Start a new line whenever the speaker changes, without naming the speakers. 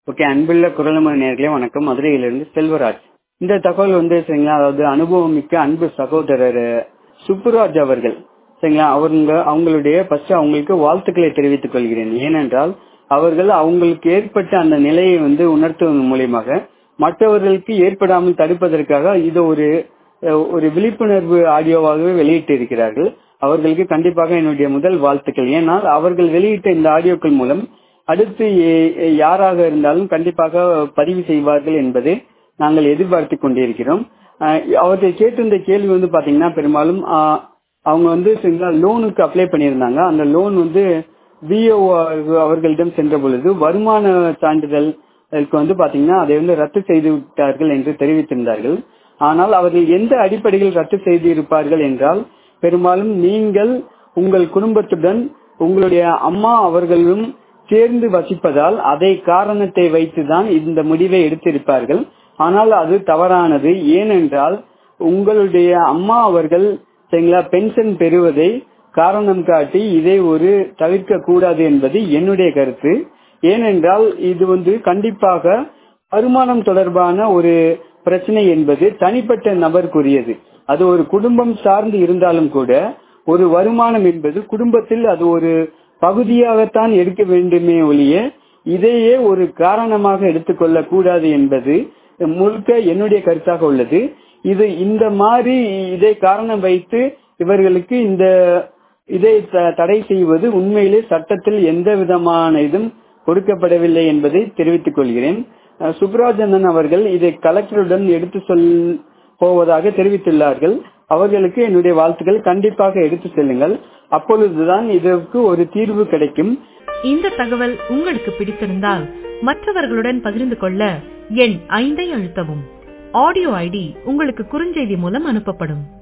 okay அன்புள்ள குரலமர் நேர்களே வணக்கம் மதுரையிலிருந்து செல்வராஜ் இந்த தகவல் வந்து சரிங்களா அதாவது அனுபவம் மிக்க அன்பு சகோதரர் சுப்புராஜ் அவர்கள் சரிங்களா அவங்க அவங்களுடைய ஃபர்ஸ்ட் அவங்களுக்கு வாழ்த்துக்களை தெரிவித்துக் கொள்கிறேன் ஏனென்றால் அவர்கள் அவங்களுக்கு ஏற்பட்ட அந்த நிலையை வந்து உணர்த்துவதன் மூலியமாக மற்றவர்களுக்கு ஏற்படாமல் தடுப்பதற்காக இது ஒரு ஒரு விழிப்புணர்வு ஆடியோவாகவே வெளியிட்டு இருக்கிறார்கள் அவர்களுக்கு கண்டிப்பாக என்னுடைய முதல் வாழ்த்துக்கள் ஏனால் அவர்கள் வெளியிட்ட இந்த ஆடியோக்கள் மூலம் அடுத்து யாராக இருந்தாலும் கண்டிப்பாக பதிவு செய்வார்கள் என்பதை நாங்கள் எதிர்பார்த்து கொண்டிருக்கிறோம் அவர்கள் கேட்டிருந்த கேள்வி வந்து பாத்தீங்கன்னா பெரும்பாலும் அவங்க வந்து லோனுக்கு அப்ளை பண்ணியிருந்தாங்க அந்த லோன் வந்து விஓ அவர்களிடம் சென்ற பொழுது வருமான சான்றிதழ் வந்து பாத்தீங்கன்னா அதை வந்து ரத்து செய்து விட்டார்கள் என்று தெரிவித்திருந்தார்கள் ஆனால் அவர்கள் எந்த அடிப்படையில் ரத்து செய்து இருப்பார்கள் என்றால் பெரும்பாலும் நீங்கள் உங்கள் குடும்பத்துடன் உங்களுடைய அம்மா அவர்களும் சேர்ந்து வசிப்பதால் அதை காரணத்தை வைத்துதான் இந்த முடிவை எடுத்திருப்பார்கள் ஆனால் அது தவறானது ஏனென்றால் உங்களுடைய அம்மா அவர்கள் சரிங்களா பென்ஷன் பெறுவதை காரணம் காட்டி இதை ஒரு தவிர்க்க கூடாது என்பது என்னுடைய கருத்து ஏனென்றால் இது வந்து கண்டிப்பாக வருமானம் தொடர்பான ஒரு பிரச்சனை என்பது தனிப்பட்ட நபருக்குரியது அது ஒரு குடும்பம் சார்ந்து இருந்தாலும் கூட ஒரு வருமானம் என்பது குடும்பத்தில் அது ஒரு பகுதியாகத்தான் எடுக்க வேண்டுமே ஒழிய இதையே ஒரு காரணமாக எடுத்துக்கொள்ள கூடாது என்பது முழுக்க என்னுடைய கருத்தாக உள்ளது இது இந்த மாதிரி இதை காரணம் வைத்து இவர்களுக்கு இந்த இதை தடை செய்வது உண்மையிலே சட்டத்தில் எந்த விதமான இதும் கொடுக்கப்படவில்லை என்பதை தெரிவித்துக் கொள்கிறேன் சுப்ராஜனன் அவர்கள் இதை கலெக்டருடன் எடுத்து சொல் போவதாக தெரிவித்துள்ளார்கள் அவர்களுக்கு என்னுடைய வாழ்த்துக்கள் கண்டிப்பாக எடுத்து செல்லுங்கள் அப்பொழுதுதான் இதற்கு ஒரு தீர்வு கிடைக்கும்
இந்த தகவல் உங்களுக்கு பிடித்திருந்தால் மற்றவர்களுடன் பகிர்ந்து கொள்ள எண் ஐந்தை அழுத்தவும் ஆடியோ ஐடி உங்களுக்கு குறுஞ்செய்தி மூலம் அனுப்பப்படும்